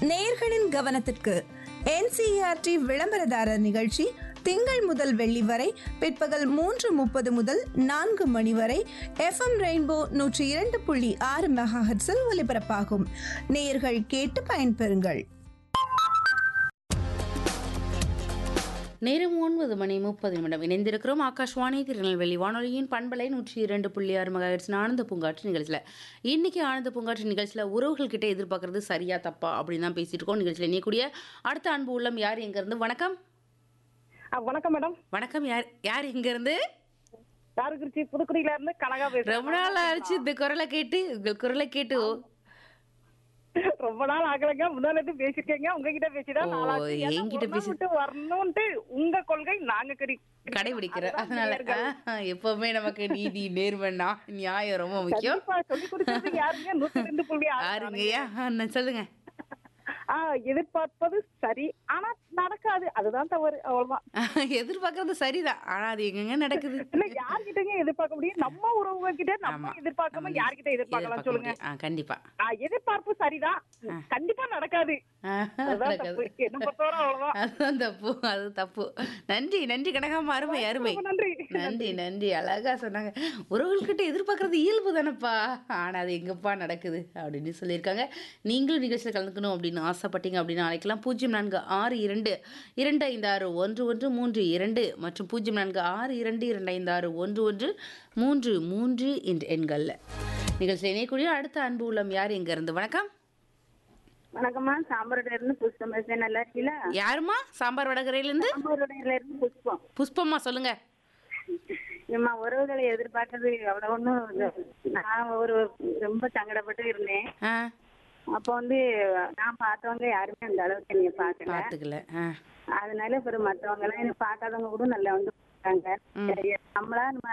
நேயர்களின் கவனத்திற்கு என்சிஆர்டி விளம்பரதாரர் நிகழ்ச்சி திங்கள் முதல் வெள்ளி வரை பிற்பகல் மூன்று முப்பது முதல் நான்கு மணி வரை எஃப்எம் ரெயின்போ நூற்றி இரண்டு புள்ளி ஆறு மெகாஹெட்ஸில் ஒலிபரப்பாகும் நேயர்கள் கேட்டு பயன்பெறுங்கள் நேரம் ஒன்பது மணி முப்பது நிமிடம் இணைந்திருக்கிறோம் ஆகாஷ்வாணி திருநெல்வேலி வானொலியின் பண்பலை நூற்றி இரண்டு புள்ளி ஆறு மகாஹெட்ஸ் ஆனந்த பூங்காற்று நிகழ்ச்சியில் இன்னைக்கு ஆனந்த பூங்காற்று நிகழ்ச்சியில் உறவுகள் கிட்ட எதிர்பார்க்கறது சரியா தப்பா அப்படின்னு தான் பேசிட்டு இருக்கோம் நிகழ்ச்சியில் இணையக்கூடிய அடுத்த அன்பு உள்ளம் யார் எங்கேருந்து வணக்கம் ஆ, வணக்கம் மேடம் வணக்கம் யார் யார் எங்கேருந்து யாருக்குறிச்சி புதுக்குடியில இருந்து கனகா பேசுறேன் ரொம்ப நாள் ஆச்சு இந்த குரலை கேட்டு உங்கள் குரலை கேட்டு ஓ, ரொம்ப நாள் ஆகலைங்க முன்னாடி பேசிருக்கீங்க உங்ககிட்ட பேசிதான் ஓ, நாளாச்சு. ஏன்னா என்கிட்ட ஒரு நாள் பேசி- விட்டு வரணும்ட்டு உங்க கொள்கை நாங்க கறி கடைபிடிக்கிற அதுதான் அதனால நேயர்கள். ஆ, எப்பவுமே நமக்கு நீதி நேர்மன்னா நியாயம் ரொம்ப முக்கியம் கண்டிப்பா சொல்லி கொடுத்தது யாருங்க நூத்தி ரெண்டு புள்ளி ஆறு யாருங்கய்யா நான் சொல்லுங்க ஆ எதிர்பார்ப்பது சரி ஆனா நடக்காது அதுதான் தவறு அவ்வளவுதான் எதிர்பார்க்கறது சரிதான் ஆனா அது எங்கெங்க நடக்குது இல்ல யார்கிட்டங்க எதிர்பார்க்க முடியும் நம்ம உறவுங்க கிட்ட நம்ம ஆமா. எதிர்பார்க்காம நம்ம யார்கிட்ட எதிர்பார்க்கலாம் எதிர்பார்க்க சொல்லுங்க முடியும். ஆ, கண்டிப்பா ஆ, எதிர்பார்ப்பு சரிதான் கண்டிப்பா நடக்காது ஆ, அதுதான் நடக்காது. தப்பு என்ன பொறுத்தவரை அவ்வளவுதான் அதுதான் தப்பு அது தப்பு நன்றி நன்றி கனகாம அருமை அருமை ரொம்ப நன்றி நன்றி நன்றி அழகா சொன்னாங்க உறவுகள்கிட்ட எதிர்பார்க்கறது இயல்பு தானப்பா ஆனா அது எங்கப்பா நடக்குது அப்படின்னு சொல்லியிருக்காங்க நீங்களும் நிகழ்ச்சியில் கலந்துக்கணும் அப்படின்னு ஆசைப்பட்டீங்க அப்படின்னு அழைக்கலாம் பூஜ்ஜியம் நான்கு ஆறு இரண்டு இரண்டு ஐந்து ஆறு ஒன்று ஒன்று மூன்று இரண்டு மற்றும் பூஜ்ஜியம் நான்கு ஆறு இரண்டு இரண்டு ஐந்து ஆறு ஒன்று ஒன்று மூன்று மூன்று என்ற எண்களில் நிகழ்ச்சியில் இணையக்கூடிய அடுத்த அன்பு உள்ளம் யார் எங்க இருந்து வணக்கம் வணக்கம்மா சாம்பாரோட இருந்து புஷ்பம் பேசுறேன் நல்லா இருக்கீங்களா யாருமா சாம்பார் வடகரையிலேருந்து சாம்பாரோட இருந்து புஷ்பம் புஷ்பம்மா சொல்லுங்க ஏம்மா உறவுகளை எதிர்பார்க்கறது அவ்வளவு ஒன்றும் நான் ஒரு ரொம்ப சங்கடப்பட்டு இருந்தேன் ஆ அப்போ வந்து நான் பார்த்தவங்க யாருமே அந்த அளவுக்கு என்னைய பார்க்கல பார்த்துக்கல ஆ அதனால அப்புறம் மற்றவங்க எல்லாம் என்ன பார்க்காதவங்க கூட நல்லா வந்து பார்த்தாங்க சரி நம்மளா நம்ம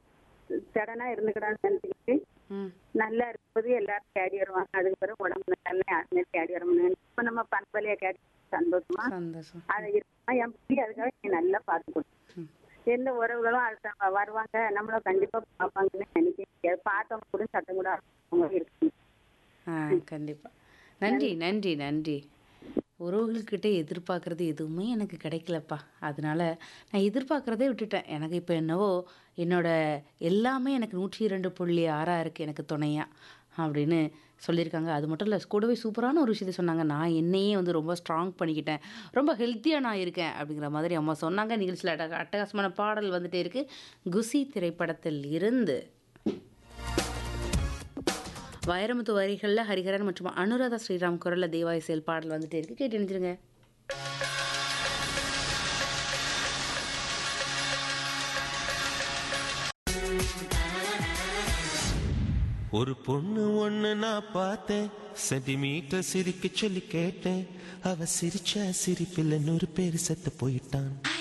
சடனா இருந்துக்கிடான்னு நினைச்சுக்கிட்டு ம் நல்லா இருக்கும்போது எல்லாரும் தேடி வருவாங்க அதுக்கு பிறகு உடம்பு நல்லா யாருமே தேடி வர முடியும் இப்போ நம்ம பண்பலையா கேட்டு சந்தோஷமா சந்தோஷம் அது இருக்கா என் பிள்ளை அதுக்காக நீ நல்லா பார்த்து கொடு எந்த உறவுகளும் அடுத்த வருவாங்க நம்மள கண்டிப்பா பார்ப்பாங்கன்னு நினைக்கிறேன் பார்த்தவங்க கூட சத்தம் கூட அவங்க இருக்கு ஆ கண்டிப்பா நன்றி நன்றி நன்றி உறவுகள்கிட்ட எதிர்பார்க்கறது எதுவுமே எனக்கு கிடைக்கலப்பா அதனால நான் எதிர்பார்க்கறதே விட்டுட்டேன் எனக்கு இப்போ என்னவோ என்னோட எல்லாமே எனக்கு நூற்றி இரண்டு புள்ளி ஆறா இருக்கு எனக்கு துணையா அப்படின்னு சொல்லியிருக்காங்க அது மட்டும் இல்லை கூடவே சூப்பரான ஒரு விஷயத்தை சொன்னாங்க நான் என்னையே வந்து ரொம்ப ஸ்ட்ராங் பண்ணிக்கிட்டேன் ரொம்ப ஹெல்த்தியாக நான் இருக்கேன் அப்படிங்கிற மாதிரி அம்மா சொன்னாங்க நிகழ்ச்சியில் அட்ட அட்டகாசமான பாடல் வந்துட்டே இருக்கு குசி திரைப்படத்தில் இருந்து வைரமுத்து வரிகளில் ஹரிஹரன் மற்றும் அனுராதா ஸ்ரீராம் குரலில் தேவாய் செயல் பாடல் வந்துட்டே இருக்கு கேட்டு நினைச்சிருங்க ஒரு பொண்ணு ஒண்ணு நான் பார்த்தேன் சென்டிமீட்டர் சிரிக்க சொல்லி கேட்டேன் அவ சிரிச்ச சிரிப்பில் நூறு பேர் செத்து போயிட்டான்